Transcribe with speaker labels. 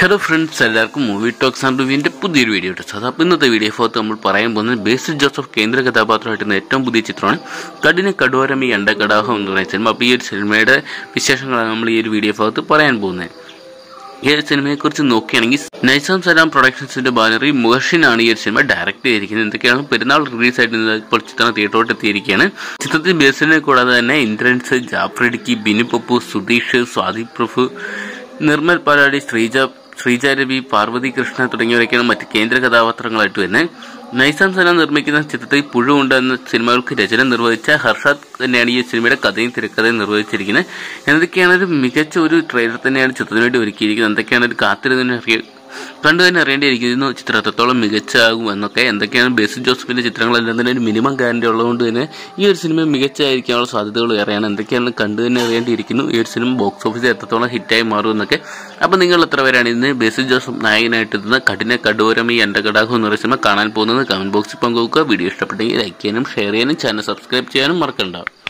Speaker 1: hello friends എല്ലാവർക്കും movie talks and റിവ്യൂവിൻ്റെ പുതിയൊരു വീഡിയോ ഇട്ടു അത് അപ്പോൾ ഇന്നത്തെ വീഡിയോ ഭാഗത്ത് നമ്മൾ പറയാൻ പോകുന്നത് ബേസിൽ ജോസഫ് കേന്ദ്ര കഥാപാത്രമായിട്ടുന്ന ഏറ്റവും പുതിയ ചിത്രമാണ് കഠിന കടുവരം ഈ അണ്ടകടാഹം എന്ന് പറയുന്ന സിനിമ അപ്പോൾ ഈ ഒരു സിനിമയുടെ വിശേഷങ്ങളാണ് നമ്മൾ ഈ ഒരു വീഡിയോ ഭാഗത്ത് പറയാൻ പോകുന്നത് ഈ ഒരു സിനിമയെക്കുറിച്ച് നോക്കുകയാണെങ്കിൽ നൈസാം സലാം പ്രൊഡക്ഷൻസിന്റെ ബാനറി മുഹഷിനാണ് ഈ ഒരു സിനിമ ഡയറക്റ്റ് ചെയ്തിരിക്കുന്നത് എന്തൊക്കെയാണ് പെരുന്നാൾ റിലീസ് ആയിട്ട് ഇന്ന് ഇപ്പോൾ ചിത്രം തിയേറ്ററോട്ട് എത്തിയിരിക്കുകയാണ് ചിത്രത്തിൽ ബേസിനെ കൂടാതെ തന്നെ ഇന്ദ്രൻസ് ജാഫർ ഇടുക്കി ബിനു പപ്പു സുധീഷ് സ്വാതി പ്രഭു നിർമ്മൽ പാലാടി ശ്രീജ ശ്രീജ രവി പാർവതി കൃഷ്ണ തുടങ്ങിയവരൊക്കെയാണ് മറ്റ് കേന്ദ്ര കഥാപാത്രങ്ങളായിട്ട് വരുന്നത് നൈസാം സലാം നിർമ്മിക്കുന്ന ചിത്രത്തിൽ പുഴുണ്ട് എന്ന സിനിമകൾക്ക് രചന നിർവഹിച്ച ഹർഷാദ് തന്നെയാണ് ഈ സിനിമയുടെ കഥയും തിരക്കഥയും നിർവഹിച്ചിരിക്കുന്നത് എന്തൊക്കെയാണ് ഒരു മികച്ച ഒരു ട്രെയിലർ തന്നെയാണ് ചിത്രത്തിന് വേണ്ടി ഒരുക്കിയിരിക്കുന്നത് എന്തൊക്കെയാണ് ഒരു കാത്തിരുന്നതിന് അറിയ കണ്ടു തന്നെ അറിയേണ്ടിയിരിക്കുന്നു ചിത്രം എത്രത്തോളം മികച്ചാകും എന്നൊക്കെ എന്തൊക്കെയാണ് ബേസിൽ ജോസഫിന്റെ ചിത്രങ്ങളെല്ലാം തന്നെ ഒരു മിനിമം ഗ്യാരണ്ടി ഉള്ളതുകൊണ്ട് തന്നെ ഈ ഒരു സിനിമ മികച്ചായിരിക്കാനുള്ള സാധ്യതകൾ ഏറെയാണ് എന്തൊക്കെയാണ് കണ്ടു തന്നെ അറിയേണ്ടിയിരിക്കുന്നു ഈ ഒരു സിനിമ ബോക്സ് ഓഫീസിൽ എത്രത്തോളം ഹിറ്റായി മാറും എന്നൊക്കെ അപ്പം നിങ്ങൾ എത്ര പേരാണ് ഇന്ന് ബേസിൽ ജോസഫ് നായകനായിട്ട് എത്തുന്ന കഠിന കടോരം ഈ അണ്ടകടാഹം എന്ന് പറയുന്ന സിനിമ കാണാൻ പോകുന്നത് കമന്റ് ബോക്സിൽ പങ്കുവെക്കുക വീഡിയോ ഇഷ്ടപ്പെട്ടെങ്കിൽ ലൈക്ക് ചെയ്യാനും ഷെയർ ചെയ്യാനും ചാനൽ സബ്സ്ക്രൈബ് ചെയ്യാനും മറക്കണ്ട